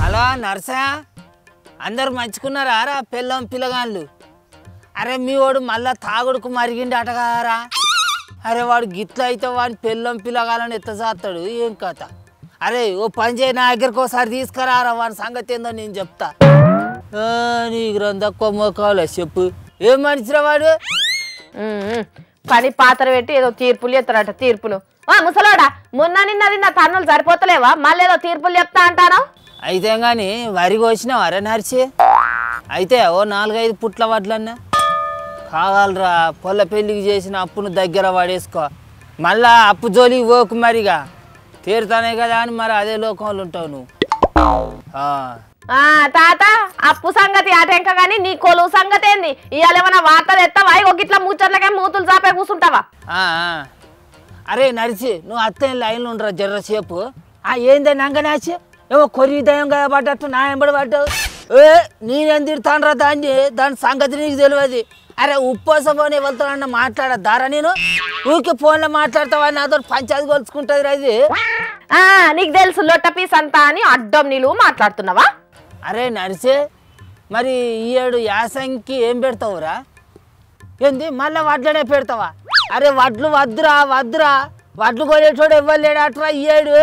Hello నర్సా అందరు మంచుకున్నారా రా పిల్లం పిల్లగాళ్ళు అరే మీ వాడు మళ్ళా తాగుడుకు మరిగిండి అటగారా అరే వాడు గిట్ల అయితే వాడిని పిల్లం పిల్లగాలని ఎత్త చేస్తాడు ఏం కథ అరే ఓ పని చేయి నా దగ్గరకు ఒకసారి తీసుకురారా వాడి సంగతి ఏందో నేను చెప్తా ఆ, నీ గ్రంథ మోకాలే చెప్పు ఏం మనిషిరా వాడు ఉమ్, పని పాత్ర పెట్టి ఏదో తీర్పులు చెప్తారట తీర్పులు ఆ ముసలోడా మొన్న నిన్నది నా తన్నులు సరిపోతలేవా మళ్ళీ ఏదో తీర్పులు చెప్తా అంటాను అయితే కానీ వరి కోసినావు అరే నరిచి అయితే ఓ నాలుగైదు పుట్ల వడ్లన్నా కావాలరా పొల్ల పెళ్ళికి చేసిన అప్పును దగ్గర పడేసుకో మళ్ళా అప్పు జోలికి పోకు మరిగా తీరుతానే కదా అని మరి అదే లోకంలో ఉంటావు నువ్వు ఆ, ఆ తాత అప్పు సంగతి ఆటంక గాని నీ కొలువు సంగతి ఏంది ఇవాళ ఏమైనా వార్తలు ఎత్తావా ఇగో గిట్ల ముచ్చట్లకే మూతులు చాపే కూర్చుంటావా ఆ, ఆ. అరే నరిచి నువ్వు అత్తయ్య లైన్లో ఉండరా జర్రసేపు ఆ ఏందే నంగనాచి ఏమో కొరి దయం కదా పడ్డట్టు నా ఎంబడి పడ్డావు ఏ నేనేం తిడతానరా దాన్ని దాని సంగతి నీకు తెలియదు అరే ఉప్పోసపోని వెళ్తానన్న మాట్లాడద్దారా నేను ఊరికే ఫోన్లో మాట్లాడతావా నాతో పంచాయతీ కొలుచుకుంటుంది రా ఇది ఆ నీకు తెలుసు లొట్ట పీస్ అంతా అని అడ్డం నిలువు మాట్లాడుతున్నావా అరే నరిసే మరి ఈ ఏడు యాసంకి ఏం పెడతావురా ఏంది మళ్ళీ వడ్లనే పెడతావా అరే వడ్లు వద్దురా వద్దురా వడ్లు కొనేటోడు ఇవ్వలేడట్రా ఈ ఏడు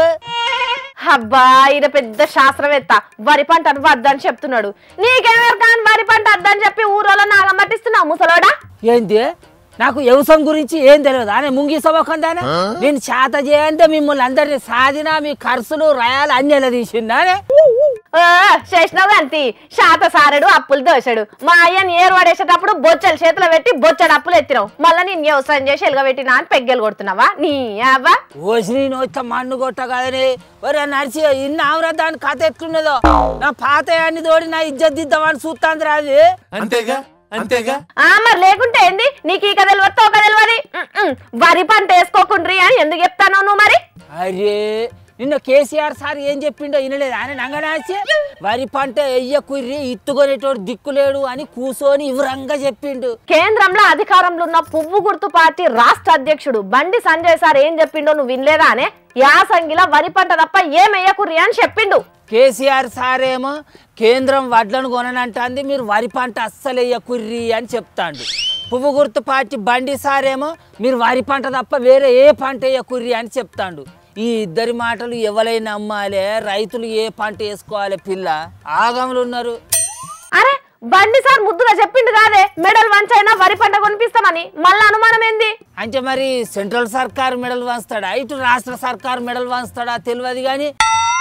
అబ్బా ఈయన పెద్ద శాస్త్రవేత్త వరి పంట వద్దని చెప్తున్నాడు నీకెవరు కానీ వరి పంట వద్దని చెప్పి ఊరోలో నాగమట్టిస్తున్నావు ముసలోడా ఏంది నాకు వ్యవసాయం గురించి ఏం తెలియదు అనే ముంగి సభకందానే నేను చేత చేయంటే మిమ్మల్ని అందరినీ సాధినా మీ ఖర్చులు రయాలు అన్ని ఎలా తీసిందానే ఆ, చేసినావు అంతి శాత సారడు అప్పులు దోశాడు మా అయ్యని ఏరు పడేసేటప్పుడు బొచ్చలు చేతిలో పెట్టి బొచ్చడు అప్పులు ఎత్తినావు మళ్ళీ నేను వ్యవసాయం చేసి ఎలుగబెట్టినా అని పెగ్గెలు కొడుతున్నావా నీ అవ్వా ఓసి నేను వచ్చా మన్ను కొట్ట కదని ఒరే నడిచి ఇన్ని ఆవురా దాని కథ ఎట్లున్నదో నా పాత అన్ని తోడి నా ఇజ్జత్ దిద్దామని చూస్తాంది రాది అంతేగా అంతేగా ఆ మరి లేకుంటే ఏంది నీకు ఈ కథలు వస్తే ఒక తెలియదు వరి పంట వేసుకోకుండ్రి అని ఎందుకు చెప్తాను నువ్వు మరి అరే నిన్న కేసీఆర్ సార్ ఏం చెప్పిండో వినలేదు ఆయన నంగనాచి వరి పంట ఎయ్య కుర్రి ఇత్తుకొనేటోడు దిక్కులేడు అని కూసోని వివరంగా చెప్పిండు కేంద్రంలో అధికారంలో ఉన్న పువ్వు గుర్తు పార్టీ రాష్ట్ర అధ్యక్షుడు బండి సంజయ్ సార్ ఏం చెప్పిండో నువ్వు వినలేదా అనే యాసంగిలా వరి పంట తప్ప ఏం వేయకుర్రి అని చెప్పిండు కేసీఆర్ సారేమో కేంద్రం వడ్లను కొననంటాంది మీరు వరి పంట అస్సలు కుర్రి అని చెప్తాండు పువ్వు గుర్తు పార్టీ బండి సారేమో మీరు వరి పంట తప్ప వేరే ఏ పంట కుర్రి అని చెప్తాండు ఈ ఇద్దరి మాటలు ఎవరైనా నమ్మాలి రైతులు ఏ పంట వేసుకోవాలి పిల్ల ఆగములు ఉన్నారు అరే బండి సార్ ముద్దుగా చెప్పిండు కాదే మెడల్ వంచైనా వరి పంట కొనిపిస్తామని మళ్ళీ అనుమానం ఏంది అంటే మరి సెంట్రల్ సర్కార్ మెడల్ వంచుతాడా ఇటు రాష్ట్ర సర్కార్ మెడల్ వంచుతాడా తెలియదు కానీ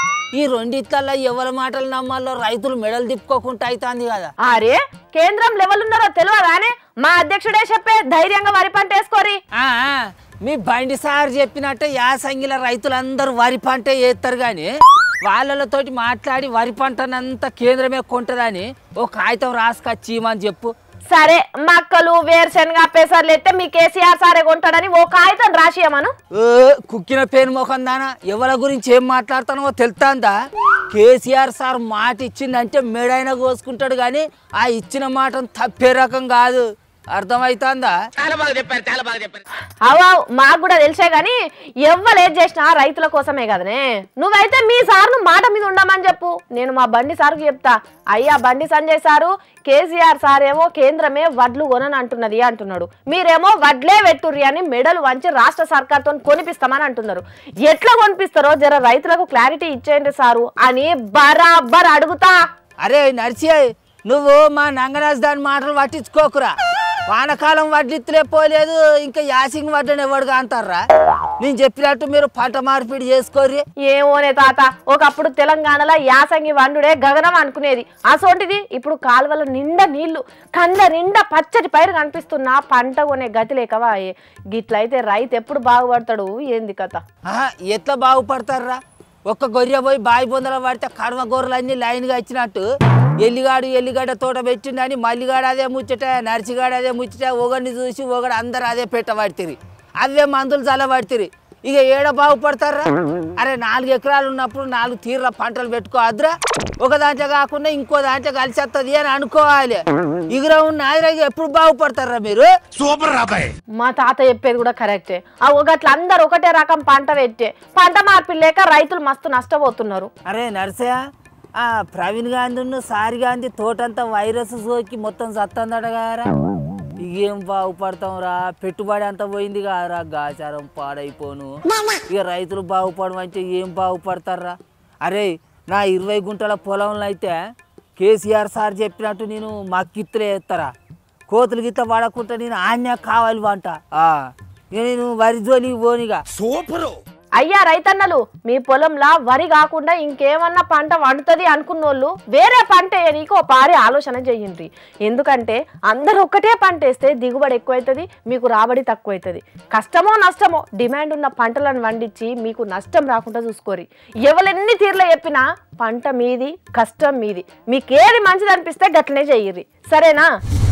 ఈ రెండిట్లల్లో ఎవరి మాటలు నమ్మాలో రైతులు మెడల్ తిప్పుకోకుండా అవుతుంది కదా అరే కేంద్రం లెవెల్ ఉన్నారో తెలియదానే మా అధ్యక్షుడే చెప్పే ధైర్యంగా వరి పంట వేసుకోరి ఆ, ఆ, మీ బండి సార్ చెప్పినట్టే యాసంగిల రైతులందరూ వరి పంట వేస్తారు కానీ వాళ్ళతోటి మాట్లాడి వరి పంటనంతా కేంద్రమే కొంటదని ఓ కాగితం రాసుకొచ్చి ఇమ్మని చెప్పు సరే మక్కలు వేరుశనగ పెసర్లు ఎత్తే మీ కేసీఆర్ సారే కొంటాడని ఓ కాగితం రాసియమను ఏ, కుక్కిన పేను ముఖం దానా ఎవరి గురించి ఏం మాట్లాడుతానో తెలుతాందా కేసీఆర్ సార్ మాట ఇచ్చిందంటే మెడైనా కోసుకుంటాడు కానీ ఆ ఇచ్చిన మాటను తప్పే రకం కాదు అర్థమవుతుందా అవు మాకు కూడా తెలిసే గాని ఎవ్వరు ఏది చేసినా రైతుల కోసమే కదనే నువ్వైతే మీ సార్ను మాట మీద ఉండమని చెప్పు నేను మా బండి సార్కి చెప్తా అయ్యా బండి సంజయ్ సారు కేసీఆర్ సార్ ఏమో కేంద్రమే వడ్లు కొనని అంటున్నది అంటున్నాడు మీరేమో వడ్లే వెట్టుర్రి అని మెడలు వంచి రాష్ట్ర సర్కార్తో కొనిపిస్తామని అంటున్నారు ఎట్లా కొనిపిస్తారో జర రైతులకు క్లారిటీ ఇచ్చేయండి సారు అని బరాబర్ అడుగుతా అరే నర్సి నువ్వు మా నంగరాజు దాని మాటలు పట్టించుకోకురా వానకాలం వడ్లిత్తులే పోలేదు ఇంకా యాసింగ్ వడ్లని ఎవడుగా అంటారా నేను చెప్పినట్టు మీరు పంట మార్పిడి చేసుకోర్రి ఏమోనే తాత ఒకప్పుడు తెలంగాణలో యాసంగి వండుడే గగనం అనుకునేది అసోంటిది ఇప్పుడు కాలువల నిండా నీళ్లు కండ్ల నిండా పచ్చటి పైరు కనిపిస్తున్నా పంట కొనే గతి లేకవా గిట్లయితే రైతు ఎప్పుడు బాగుపడతాడు ఏంది కథ ఆహా, ఎట్లా బాగుపడతారా ఒక్క గొర్రె పోయి బావి బొందల పడితే కడవ గొర్రెలన్నీ లైన్గా ఇచ్చినట్టు ఎల్లిగాడు ఎల్లిగడ్డ తోట పెట్టిండని మల్లిగాడు అదే ముచ్చట నర్సిగాడు అదే ముచ్చట ఒకడిని చూసి ఒకడు అందరు అదే పెట్టబడితిరి అవే మందులు చల్లబడితిరి ఇక ఏడ బాగుపడతారా అరే నాలుగు ఎకరాలు ఉన్నప్పుడు నాలుగు తీర్ల పంటలు పెట్టుకోవద్దురా ఒక దాంట్లో కాకుండా ఇంకో దాంట్లో కలిసి వస్తుంది అని అనుకోవాలి ఇగుర ఉన్న ఎప్పుడు బాగుపడతారా మీరు సూపర్ రాబాయ్ మా తాత చెప్పేది కూడా కరెక్టే ఆ ఒకట్ల అందరు ఒకటే రకం పంట పెట్టే పంట మార్పిడి లేక రైతులు మస్తు నష్టపోతున్నారు అరే నర్సయ్య ఆ ప్రవీణ్ గాంధీ ఉన్న సారి గాంధీ తోటంతా వైరస్ సోకి మొత్తం సత్తందట కదరా ఇకేం బాగుపడతాం రా పెట్టుబడి అంతా పోయింది కాదురా గాచారం పాడైపోను ఇక రైతులు బాగుపడమంటే ఏం బాగుపడతారా అరే నా ఇరవై గుంటల పొలంలో అయితే కేసీఆర్ సార్ చెప్పినట్టు నేను మక్కిత్తులే వేస్తారా కోతులు గిట్ల పడకుండా నేను ఆన్య కావాలి వంట ఆ, ఇక నేను వరి జోలికి పోనిగా సూపరు అయ్యా రైతన్నలు మీ పొలంలా వరి కాకుండా ఇంకేమన్నా పంట వండుతుంది అనుకున్నోళ్ళు వేరే పంట వేయనీకి ఓ పారి ఆలోచన చెయ్యండి ఎందుకంటే అందరూ ఒక్కటే పంట వేస్తే దిగుబడి ఎక్కువైతుంది మీకు రాబడి తక్కువైతుంది కష్టమో నష్టమో డిమాండ్ ఉన్న పంటలను వండించి మీకు నష్టం రాకుండా చూసుకోరి ఎవరెన్ని తీర్ల చెప్పినా పంట మీది కష్టం మీది మీకేది మంచిది అనిపిస్తే గట్లనే చెయ్యిర్రి సరేనా